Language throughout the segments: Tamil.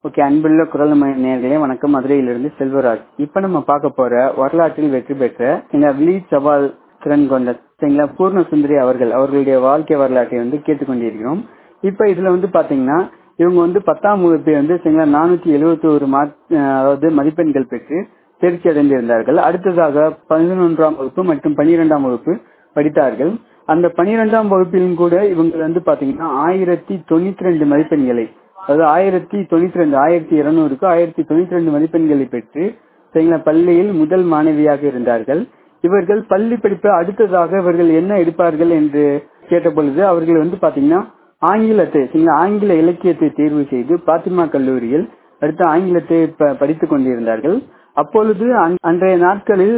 ஓகே அன்புள்ள குரல் நேர்களே வணக்கம் மதுரையிலிருந்து செல்வராஜ் இப்ப நம்ம பார்க்க போற வரலாற்றில் வெற்றி பெற்ற இந்த வில்லேஜ் சவால் திறன் கொண்ட சரிங்களா பூர்ண சுந்தரி அவர்கள் அவர்களுடைய வாழ்க்கை வரலாற்றை வந்து கேட்டுக்கொண்டிருக்கிறோம் இப்ப இதுல வந்து பாத்தீங்கன்னா இவங்க வந்து பத்தாம் வகுப்பை வந்து சரிங்களா நானூத்தி எழுபத்தி ஒரு மார்க் அதாவது மதிப்பெண்கள் பெற்று தேர்ச்சி அடைந்திருந்தார்கள் அடுத்ததாக பதினொன்றாம் வகுப்பு மற்றும் பனிரெண்டாம் வகுப்பு படித்தார்கள் அந்த பனிரெண்டாம் வகுப்பிலும் கூட இவங்க வந்து பாத்தீங்கன்னா ஆயிரத்தி தொண்ணூத்தி ரெண்டு மதிப்பெண்களை அதாவது ஆயிரத்தி தொண்ணூத்தி ரெண்டு ஆயிரத்தி இருநூறுக்கு ஆயிரத்தி தொண்ணூத்தி ரெண்டு மதிப்பெண்களை பெற்று சரிங்களா பள்ளியில் முதல் மாணவியாக இருந்தார்கள் இவர்கள் பள்ளி படிப்பு அடுத்ததாக இவர்கள் என்ன எடுப்பார்கள் என்று கேட்ட பொழுது அவர்கள் வந்து பாத்தீங்கன்னா ஆங்கிலத்தை சரிங்களா ஆங்கில இலக்கியத்தை தேர்வு செய்து பாத்திமா கல்லூரியில் அடுத்து ஆங்கிலத்தை படித்துக் கொண்டிருந்தார்கள் அப்பொழுது அன்றைய நாட்களில்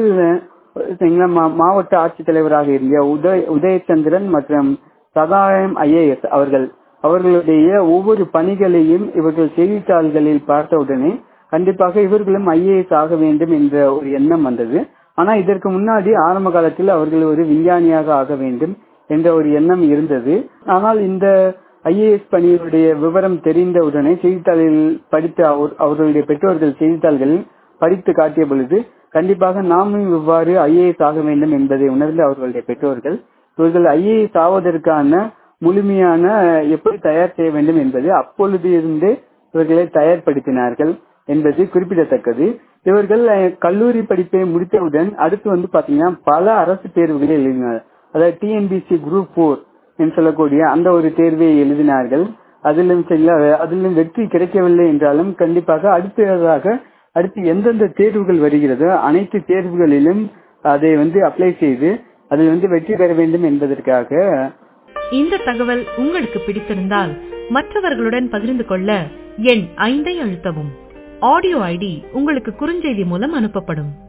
மாவட்ட ஆட்சித்தலைவராக இருந்த உதய உதயச்சந்திரன் மற்றும் சகாயம் ஐஏஎஸ் அவர்கள் அவர்களுடைய ஒவ்வொரு பணிகளையும் இவர்கள் செய்தித்தாள்களில் பார்த்தவுடனே கண்டிப்பாக இவர்களும் ஐஏஎஸ் ஆக வேண்டும் என்ற ஒரு எண்ணம் வந்தது ஆனா இதற்கு முன்னாடி ஆரம்ப காலத்தில் அவர்கள் ஒரு விஞ்ஞானியாக ஆக வேண்டும் என்ற ஒரு எண்ணம் இருந்தது ஆனால் இந்த ஐஏஎஸ் பணியுடைய விவரம் தெரிந்தவுடனே செய்தித்தாளில் படித்த அவர்களுடைய பெற்றோர்கள் செய்தித்தாள்களில் படித்து காட்டிய பொழுது கண்டிப்பாக நாமும் இவ்வாறு ஐஏஎஸ் ஆக வேண்டும் என்பதை உணர்ந்த அவர்களுடைய பெற்றோர்கள் இவர்கள் ஐஏஎஸ் ஆவதற்கான முழுமையான எப்படி தயார் செய்ய வேண்டும் என்பது அப்பொழுது இருந்தே இவர்களை தயார்படுத்தினார்கள் என்பது குறிப்பிடத்தக்கது இவர்கள் கல்லூரி படிப்பை முடித்தவுடன் அடுத்து வந்து பாத்தீங்கன்னா பல அரசு தேர்வுகளை எழுதினார் அதாவது டிஎன்பிசி குரூப் போர் என்று சொல்லக்கூடிய அந்த ஒரு தேர்வை எழுதினார்கள் அதிலும் அதிலும் வெற்றி கிடைக்கவில்லை என்றாலும் கண்டிப்பாக அடுத்ததாக அடுத்து எந்தெந்த தேர்வுகள் வருகிறதோ அனைத்து தேர்வுகளிலும் அதை வந்து அப்ளை செய்து அதில் வந்து வெற்றி பெற வேண்டும் என்பதற்காக இந்த தகவல் உங்களுக்கு பிடித்திருந்தால் மற்றவர்களுடன் பகிர்ந்து கொள்ள எண் ஐந்தை அழுத்தவும் ஆடியோ ஐடி உங்களுக்கு குறுஞ்செய்தி மூலம் அனுப்பப்படும்